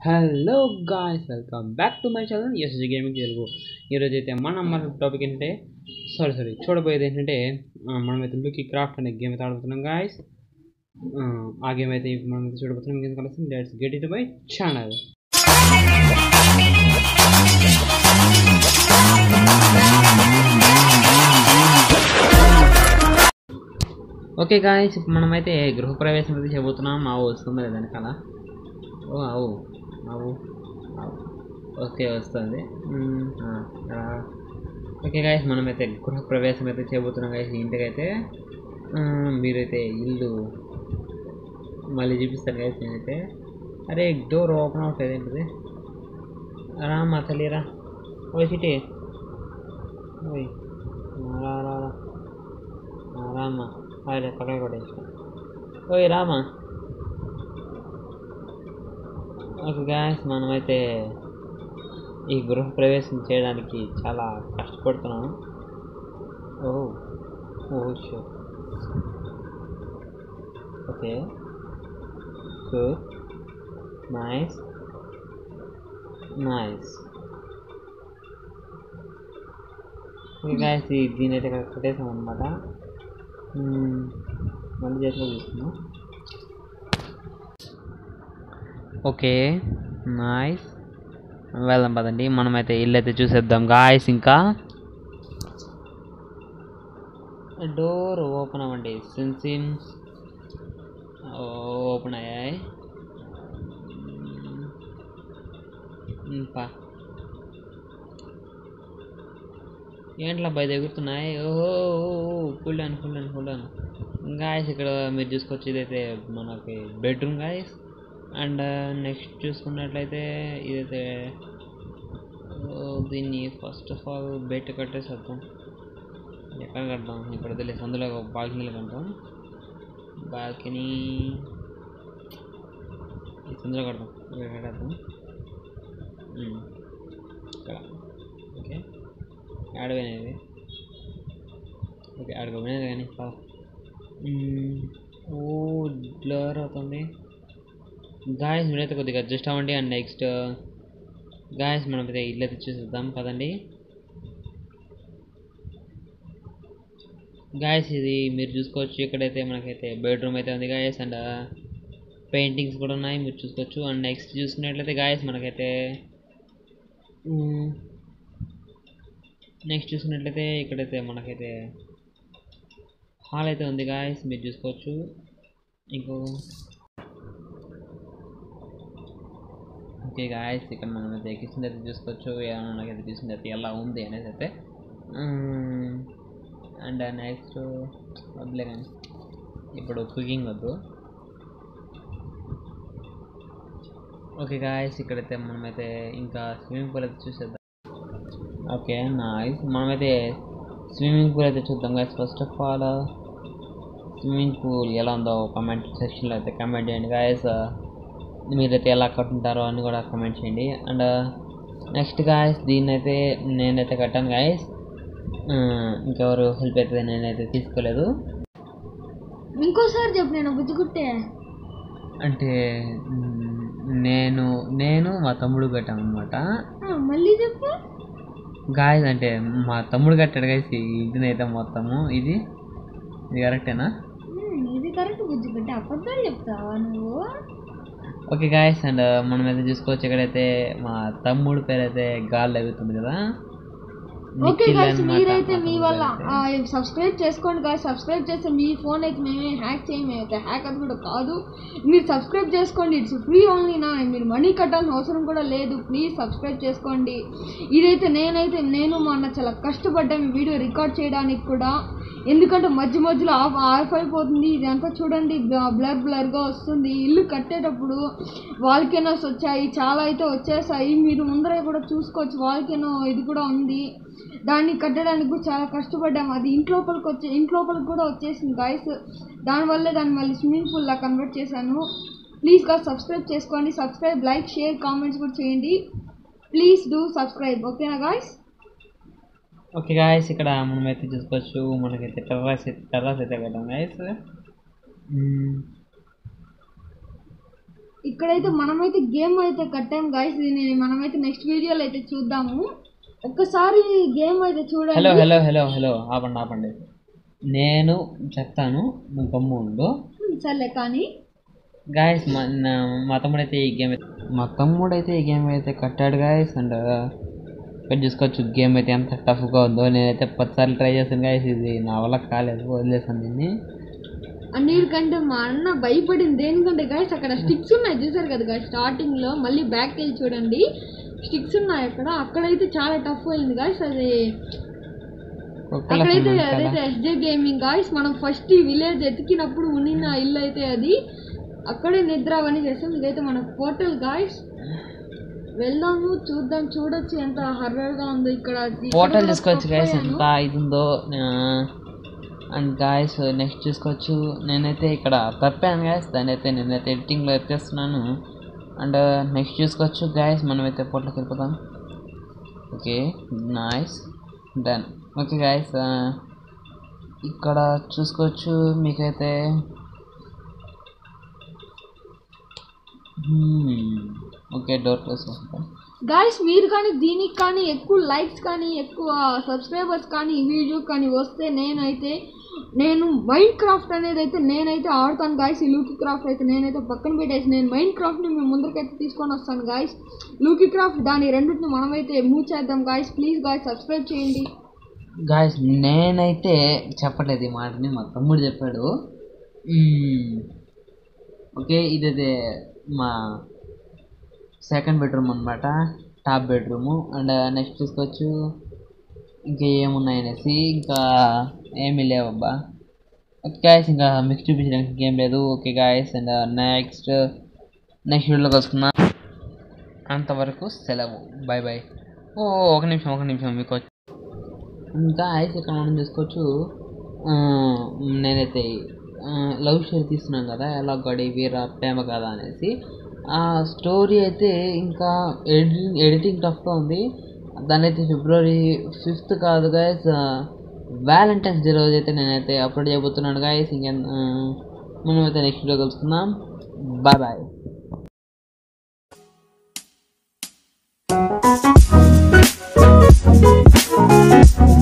Hello guys welcome back to my channel SG gaming Telugu ఈరోజు అయితే మనం మన టాపిక్ ఏంటంటే సారీ సారీ చూడబోయేది ఏంటంటే ఆ, మనమైతే లుకి క్రాఫ్ట్ అనే గేమ్ అయితే ఆడుతున్నాం గాయస్ ఆ గేమ్ అయితే ఇప్పుడు మనం అయితే చూడబోతున్నాం ఎందుకు కలిసి let's get it by channel okay guys ఇప్పుడు మనమైతే గృహప్రవేశం అయితే చేయబోతున్నాం మా వస్తుంది వెనకాల ఓ అవు అవు అవు. ఓకే వస్తుంది మ్మ్, ఆ, ఆ. ఓకే గాయస్ మనమైతే గృహప్రవేశం అయితే చేయబోతున్నాం గాయస్ ఇంటికైతే ఆ, మీరైతే ఇల్లు మళ్ళీ చూపిస్తాను గాయస్ నేనైతే అరే డోర్ ఓపెన్ అవుతుంది ఏంటిది రామా తల్లిరా ఓ సిటీ ఓయ్ రా రా రా ఆ, రామా అరే పక్కన కొట్టేసి ఓయ్ రామా ఓకే గాయస్ మనమైతే ఈ గృహ ప్రవేశం చేయడానికి చాలా కష్టపడుతున్నాము ఓ ఓ షో okay good nice nice okay guys దీని అయితే ఇక్కడ కట్టేసాం అనమాట మళ్ళీ చేతిలో తీసుకున్నాం ఓకే నైస్ వెళ్దాం పదండి మనమైతే ఇల్లు అయితే చూసేద్దాం గాయస్ ఇంకా డోర్ ఓపెన్ అవ్వండి సిన్స్ ఓపెన్ అయ్యాయి పా ఏంట్లా బయట ఎగురుతున్నాయి ఓహో ఫుల్ అని ఫుల్ అని ఫుల్ అని గాయస్ ఇక్కడ మీరు చూసుకోవచ్చు ఇదైతే మనకి బెడ్రూమ్ గాయస్ అండ్ నెక్స్ట్ చూసుకున్నట్లయితే ఇదైతే ఓ, దీన్ని ఫస్ట్ ఆఫ్ ఆల్ బయట కట్టేసేద్దాం ఎక్కడ కడదాం ఇక్కడ తెలియదు అందులో ఒక బాల్కనీలో కడదాం బాల్కనీ ఈ సందులో కడదాం ఇక్కడ కడదాం ఉమ్. ఇక్కడ ఓకే ఆడపోయినది ఓకే ఆడుకోపోయినది కానీ పా. ఉమ్. ఓ బ్లర్ అవుతుంది గాయస్ మీరైతే కొద్దిగా అడ్జస్ట్ అవ్వండి అండ్ నెక్స్ట్ గాయస్ మనం అయితే ఇల్లు అయితే చూసేద్దాం పదండి గాయస్ ఇది మీరు చూసుకోవచ్చు ఇక్కడైతే మనకైతే బెడ్రూమ్ అయితే ఉంది గాయస్ అండ్ పెయింటింగ్స్ కూడా ఉన్నాయి మీరు చూసుకోవచ్చు అండ్ నెక్స్ట్ చూసుకున్నట్లయితే గాయస్ మనకైతే నెక్స్ట్ చూసుకున్నట్లయితే ఇక్కడైతే మనకైతే హాల్ అయితే ఉంది గాయస్ మీరు చూసుకోవచ్చు ఇంకో ఓకే గాయస్ ఇక్కడ మనం అయితే కిచెన్ అయితే చూసుకోవచ్చు ఏమన్నా మనకైతే కిచెన్ అయితే ఎలా ఉంది అనేది అయితే అండ్ నెక్స్ట్ వద్దులే కానీ ఇప్పుడు కుకింగ్ వద్దు ఓకే గాయస్ ఇక్కడైతే మనమైతే ఇంకా స్విమ్మింగ్ పూల్ అయితే చూసేద్దాం ఓకే నైస్ మనమైతే స్విమ్మింగ్ పూల్ అయితే చూద్దాం guys first of all swimming pool ఎలా ఉందో కామెంట్ సెక్షన్లో అయితే కామెంట్ చేయండి గాయస్ మీరైతే ఎలా కట్టుంటారో అని కూడా కామెంట్ చేయండి అండ్ నెక్స్ట్ గాయస్ దీన్ని అయితే నేనైతే కట్టాను గాయస్ ఇంకెవరు హెల్ప్ అయితే నేనైతే తీసుకోలేదు ఇంకోసారి చెప్పు నేను బుద్ధి కుట్టే అంటే మ్, నేను నేను మా తమ్ముడు కట్టాం అనమాట ఆ, మళ్ళీ చెప్పు గాయస్ అంటే మా తమ్ముడు కట్టాడు గాయస్ ఈ ఇంటినైతే మొత్తము ఇది ఇది కరెక్టేనా ఉమ్, ఇది కరెక్ట్ బుద్ధి కుట్టే అబద్ధాలు చెప్తావా నువ్వు ఓకే గాయస్ అండ్ మనం అయితే చూసుకోవచ్చు ఇక్కడైతే మా తమ్ముడు పేరు అయితే గాలి ఎగుతుంది కదా ఓకే నిఖిల్ గాయస్ అన్నమాట మీరైతే మా మీ తమ్ముడు వల్ల పేరైతే. సబ్స్క్రైబ్ చేసుకోండి గాయస్ సబ్స్క్రైబ్ చేస్తే మీ ఫోన్ అయితే మేమే హ్యాక్ చేయము అయితే హ్యాక్ అది కూడా కాదు మీరు సబ్స్క్రైబ్ చేసుకోండి ఇట్స్ ఫ్రీ ఓన్లీ నా మీరు మనీ కట్టాల్సిన అవసరం కూడా లేదు ప్లీజ్ సబ్స్క్రైబ్ చేసుకోండి ఇదైతే నేనైతే నేను మా అన్న చాలా కష్టపడ్డాము ఈ వీడియో రికార్డ్ చేయడానికి కూడా ఎందుకంటే మధ్య మధ్యలో ఆఫ్ ఆఫ్ అయిపోతుంది ఇదంతా చూడండి బ్లర్ బ్లర్గా వస్తుంది ఇల్లు కట్టేటప్పుడు వాల్కెనోస్ వచ్చాయి చాలా అయితే వచ్చేసాయి మీరు ముందర కూడా చూసుకోవచ్చు వాల్కెనో ఇది కూడా ఉంది దాన్ని కట్టడానికి కూడా చాలా కష్టపడ్డాము అది ఇంట్లోపలికి వచ్చే ఇంట్లోపలికి కూడా వచ్చేసింది గాయస్ దానివల్లే దాన్ని మళ్ళీ స్విమ్మింగ్ పూల్లా కన్వర్ట్ చేశాను ప్లీజ్ గా సబ్స్క్రైబ్ చేసుకోండి సబ్స్క్రైబ్ లైక్ షేర్ కామెంట్స్ కూడా చేయండి ప్లీజ్ డూ సబ్స్క్రైబ్ ఓకేనా గాయస్ ఓకే గాయస్ ఇక్కడ మనం అయితే చూసుకోవచ్చు మనకైతే టెర్రస్ అయితే టెర్రస్ అయితే కట్టాం గాయస్ ఇక్కడైతే మనమైతే గేమ్ అయితే కట్టాం గాయస్ దీన్ని మనమైతే నెక్స్ట్ వీడియోలో అయితే చూద్దాము ఒక్కసారి గేమ్ అయితే హలో చూడండి హలో హలో హలో ఆపండి ఆపండి నేను చెప్తాను నువ్వు గమ్ము ఉండు సర్లే కానీ గాయస్ మా నా- మా తమ్ముడు అయితే ఈ గేమ్ మా తమ్ముడు అయితే ఈ గేమ్ అయితే కట్టాడు గాయస్ అండ్ ఇక్కడ చూసుకోవచ్చు గేమ్ అయితే ఎంత టఫ్గా ఉందో నేనైతే పదిసార్లు ట్రై చేశాను గాయస్ ఇది నా వల్ల కాలేదు వదిలేసాను దీన్ని అన్నిటికంటే మా అన్న భయపడింది దేనికంటే గాయస్ అక్కడ స్టిక్స్ ఉన్నాయి చూసారు కదా గాయస్ స్టార్టింగ్ లో మళ్ళీ బ్యాక్ వెళ్ళి చూడండి స్టిక్స్ ఉన్నాయి అక్కడ అక్కడైతే చాలా టఫ్ అయింది గాయస్ అది కుక్కల అక్కడైతే సౌండ్ కదా. అదైతే ఎస్జే గేమింగ్ గాయస్ మనం ఫస్ట్ ఈ విలేజ్ ఎతికినప్పుడు ఉండిన ఇల్లు అయితే అది అక్కడే నిద్ర అవన్నీ చేస్తాం ఇదైతే మన పోర్టల్ గాయస్ వెళ్దాము చూద్దాం చూడొచ్చు ఎంత హర్రర్ గా ఉందో ఇక్కడ ఇక్కడ పోర్టల్ కూడా చూసుకోవచ్చు గాయస్ తప్పయ్యాను. ఎంత ఇది ఉందో అండ్ గాయస్ నెక్స్ట్ చూసుకోవచ్చు నేనైతే ఇక్కడ తప్పాను గాయస్ దాన్ని అయితే నేనైతే ఎడిటింగ్లో ఎత్తేస్తున్నాను అండ్ నెక్స్ట్ చూసుకోవచ్చు గాయస్ మనమైతే పోర్టల్కి వెళ్ళిపోతాం okay nice done okay guys ఇక్కడ చూసుకోవచ్చు మీకైతే ఓకే డోర్ క్లోజ్ చేస్తాం గాయస్ మీరు కానీ దీనికి కానీ ఎక్కువ లైక్స్ కానీ ఎక్కువ సబ్స్క్రైబర్స్ కానీ ఈ వీడియో కానీ వస్తే నేనైతే నేను మైండ్ క్రాఫ్ట్ అనేది అయితే నేనైతే ఆడతాను గాయస్ ఈ లూకీ క్రాఫ్ట్ అయితే నేనైతే పక్కన పెట్టేసి నేను మైండ్ క్రాఫ్ట్ని మేము ముందరికైతే తీసుకొని వస్తాను గాయస్ లూకీ క్రాఫ్ట్ దాని రెండింటిని మనమైతే మూవ్ చేద్దాం గాయస్ ప్లీజ్ గాయస్ సబ్స్క్రైబ్ చేయండి గాయస్ నేనైతే చెప్పలేదు ఈ మాటని మా తమ్ముడు చెప్పాడు మ్మ్. ఓకే ఇదైతే మా సెకండ్ బెడ్రూమ్ అనమాట టాప్ బెడ్రూము అండ్ నెక్స్ట్ చూసుకోవచ్చు ఇంకా ఏమున్నాయి అనేసి ఇంకా ఏమీ లేవబ్బా ఓకే గాయస్ ఇంకా మీకు చూపించడానికి ఇంకేం లేదు okay guys and next next వీడియోలో కలుసుకుందాం అంతవరకు సెలవు బాయ్ బాయ్ ఓ ఒక నిమిషం ఒక నిమిషం మీకు ఇంకా ఐస్ ఇక్కడ మనం చూసుకోవచ్చు ఆ, నేనైతే లవ్ స్టోరీ తీస్తున్నాను కదా ఎలా గడి వీర ప్రేమ కదా అనేసి ఆ స్టోరీ అయితే ఇంకా ఎడిటింగ్ ఎడిటింగ్ టఫ్గా ఉంది దాని అయితే ఫిబ్రవరి ఫిఫ్త్ కాదు గాయస్ వ్యాలంటైన్స్ డే రోజు అయితే నేనైతే అప్లోడ్ చేయబోతున్నాను గాయస్ ఇంకే మనమైతే నెక్స్ట్ వీడియో కలుసుకుందాం బాయ్ బాయ్